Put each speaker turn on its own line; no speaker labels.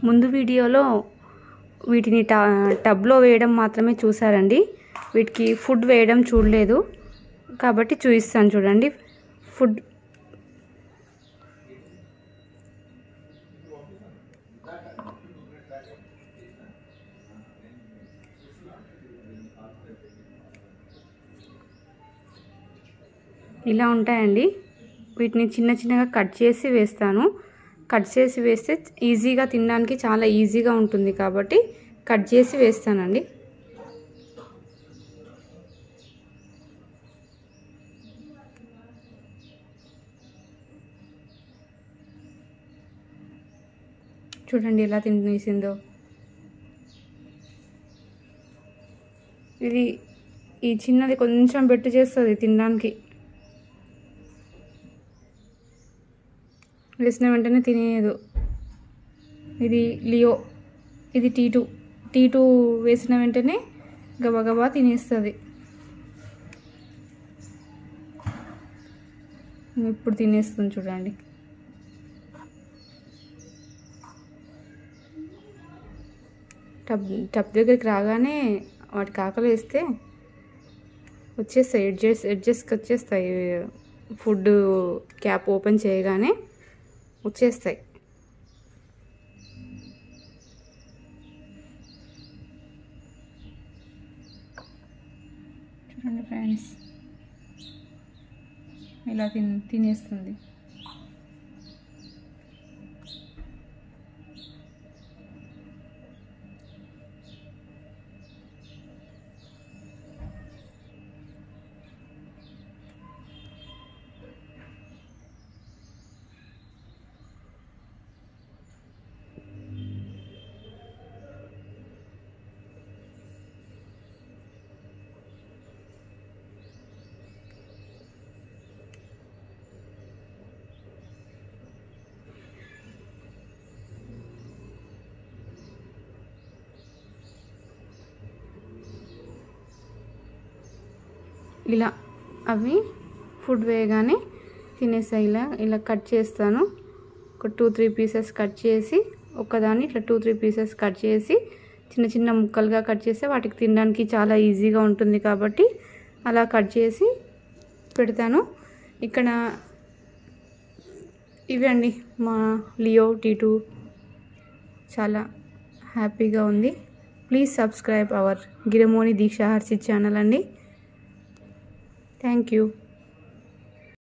ముందు వీడియోలో వీటిని ట టబ్లో వేయడం మాత్రమే చూసారండి వీటికి ఫుడ్ వేయడం చూడలేదు కాబట్టి చూపిస్తాను చూడండి ఫుడ్ ఇలా ఉంటాయండి వీటిని చిన్న చిన్నగా కట్ చేసి వేస్తాను కట్ చేసి వేస్తే ఈజీగా తినడానికి చాలా ఈజీగా ఉంటుంది కాబట్టి కట్ చేసి వేస్తానండి చూడండి ఎలా తినేసిందో ఇది ఈ చిన్నది కొంచెం పెట్టి చేస్తుంది తినడానికి వేసిన వెంటనే తినేయదు ఇది లియో ఇది టీ టూ టీ టూ వేసిన వెంటనే గబగబా తినేస్తుంది ఇప్పుడు తినేస్తుంది చూడండి టబ్ టబ్ దగ్గరికి రాగానే వాటికి ఆకలి వేస్తే వచ్చేస్తాయి ఎడ్జెస్ ఎడ్జెస్కి వచ్చేస్తాయి ఫుడ్ క్యాప్ ఓపెన్ చేయగానే వచ్చేస్తాయి చూడండి ఫ్రెండ్స్ ఇలా తిన్ తినేస్తుంది ఇలా అవి ఫుడ్ వేయగానే తినేసాయి ఇలా ఇలా కట్ చేస్తాను ఒక టూ త్రీ పీసెస్ కట్ చేసి ఒకదాన్ని ఇట్లా టూ త్రీ పీసెస్ కట్ చేసి చిన్న చిన్న ముక్కలుగా కట్ చేస్తే వాటికి తినడానికి చాలా ఈజీగా ఉంటుంది కాబట్టి అలా కట్ చేసి పెడతాను ఇక్కడ ఇవి అండి మా లియో టీ టూ చాలా హ్యాపీగా ఉంది please subscribe our Giramoni Deeksha Harshit channel అండి థ్యాంక్ యూ